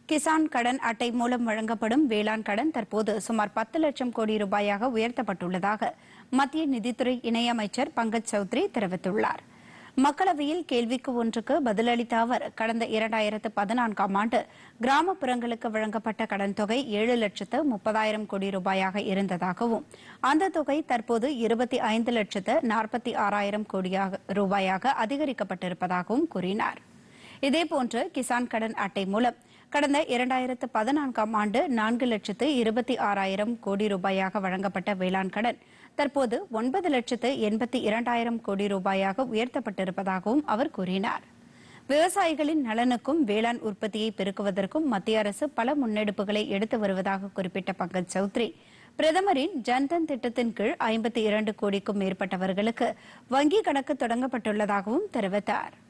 கிசான் கடன் அட்டை மூலம் வழங்கப்படும் வேளாண் கடன் தற்போது சுமார் பத்து லட்சம் கோடி ரூபாயாக உயர்த்தப்பட்டுள்ளதாக மத்திய நிதித்துறை இணையமைச்சர் பங்கஜ் சௌத்ரி தெரிவித்துள்ளார் மக்களவையில் கேள்விக்கு ஒன்றுக்கு பதிலளித்த அவர் கடந்த இரண்டாயிரத்து பதினான்காம் ஆண்டு கிராமப்புறங்களுக்கு வழங்கப்பட்ட கடன் தொகை ஏழு லட்சத்து முப்பதாயிரம் கோடி ரூபாயாக இருந்ததாகவும் அந்த தொகை தற்போது இருபத்தி ஐந்து லட்சத்து நாற்பத்தி ஆறாயிரம் கோடியாக ரூபாயாக அதிகரிக்கப்பட்டிருப்பதாகவும் கூறினார் இதேபோன்று கிசான் கடன் அட்டை மூலம் கடந்த இரண்டாயிரத்து பதினான்காம் ஆண்டு நான்கு லட்சத்து இருபத்தி ஆறாயிரம் கோடி ரூபாயாக வழங்கப்பட்ட வேளாண் கடன் தற்போது ஒன்பது லட்சத்து எண்பத்தி இரண்டாயிரம் கோடி ரூபாயாக உயர்த்தப்பட்டிருப்பதாகவும் அவர் கூறினார் விவசாயிகளின் நலனுக்கும் வேளாண் உற்பத்தியை பெருக்குவதற்கும் மத்திய அரசு பல முன்னெடுப்புகளை எடுத்து வருவதாக குறிப்பிட்ட பங்கஜ் சௌத்ரி பிரதமரின் ஜன்தன் திட்டத்தின் கீழ் ஐம்பத்தி இரண்டு கோடிக்கும் மேற்பட்டவர்களுக்கு வங்கி கணக்கு தொடங்கப்பட்டுள்ளதாகவும் தெரிவித்தாா்